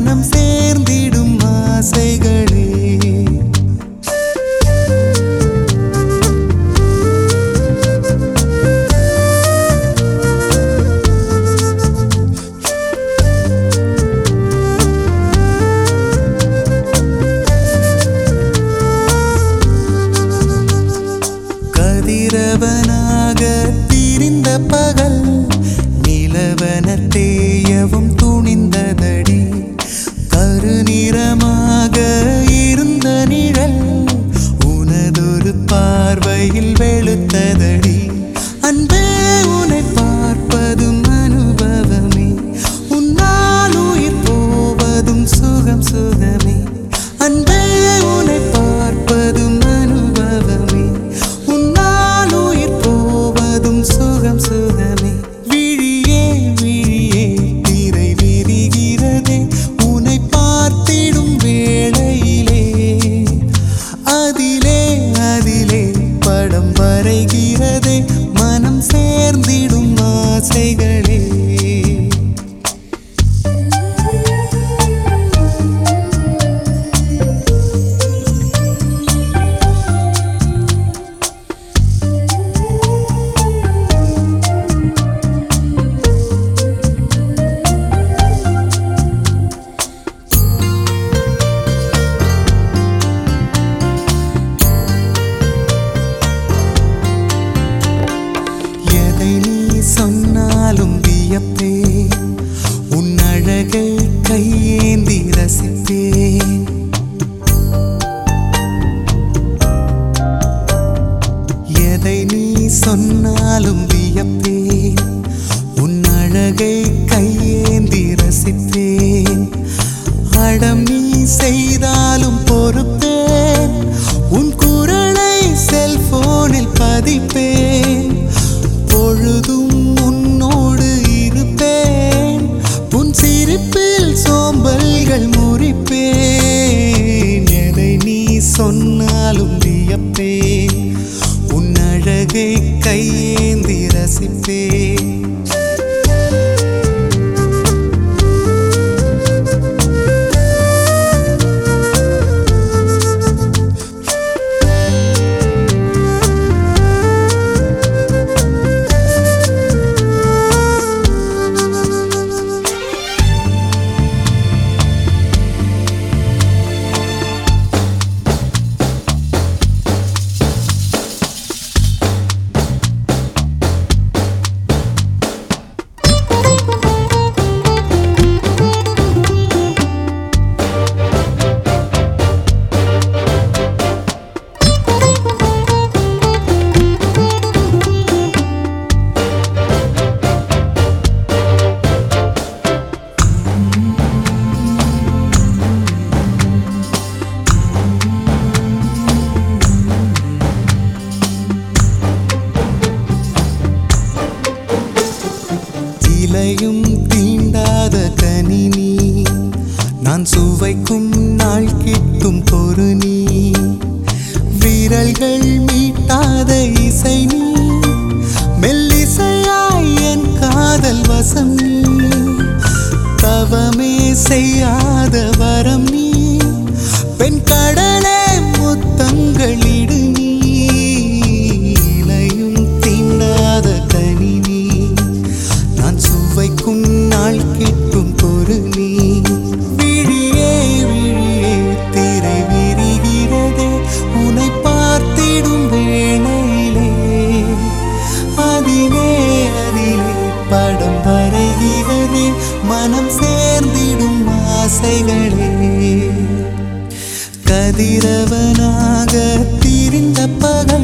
மனம் சேர்ந்திடும் ஆசைகளே கதிரவனாக திரிந்த பகல் நிலவன தேயவும் துணிந்ததடி கருநிறமாக இருந்த நிழல் உனதொரு பார்வையில் வெளுத்ததடி அன்பே உன்னை பார்ப்பதும் அனுபவமே உன்னால் உயிர் போவதும் சுகம் சுகமே அன்பே உன்னை பார்ப்பதும் அனுபவமே உன்னால் உயிர் போவதும் சுகம் சுகமே விழியே விழியே திரை விரிகிறதே உன்னை பார்த்திடும் வேளையிலே அதிலே அதிலே படம் வரைகிறதே மனம் சேர்ந்திடும் ஆசைகளே எதை நீ சொன்னாலும் வியப்பே உன் அழகை கையேந்தி ரசிப்பேன் எதை நீ சொன்னாலும் வியப்பேன் உன் அழகை கையேந்தி ரசிப்பேன் அடம் நீ செய்தாலும் பொறுப்பேன் உன் குரலை செல்போனில் பதிப்பேன் பொழுதும் உன்னோடு இருப்பேன் உன் சிரிப்பில் சோம்பல்கள் முறிப்பேன் எதை நீ சொன்னாலும் வியப்பேன் உன் அழகை கையேந்தி ரசிப்பேன் இலையும் தீண்டாத கனினி நான் சுவைக்கும் நாள் கிட்டும் பொறு நீ விரல்கள் மீட்டாத இசை நீ மெல்லிசையாய் என் காதல் வசம் நீ தவமே செய்யாத வரம் நீ பெண் கடலே முத்தங்களிடு நீ இலையும் தீண்டாத கனி நீ நான் சுவைக்கும் நாள் கிட்டும் பொரு நீ விழியே விழியே திரை விரிகிறதே உன்னை பார்த்திடும் வேளையிலே அதிலே அதிலே படம் வரைகிறதே மனம் சேர்ந்திடும் ஆசைகளே கதிரவனாக திரிந்த பகல்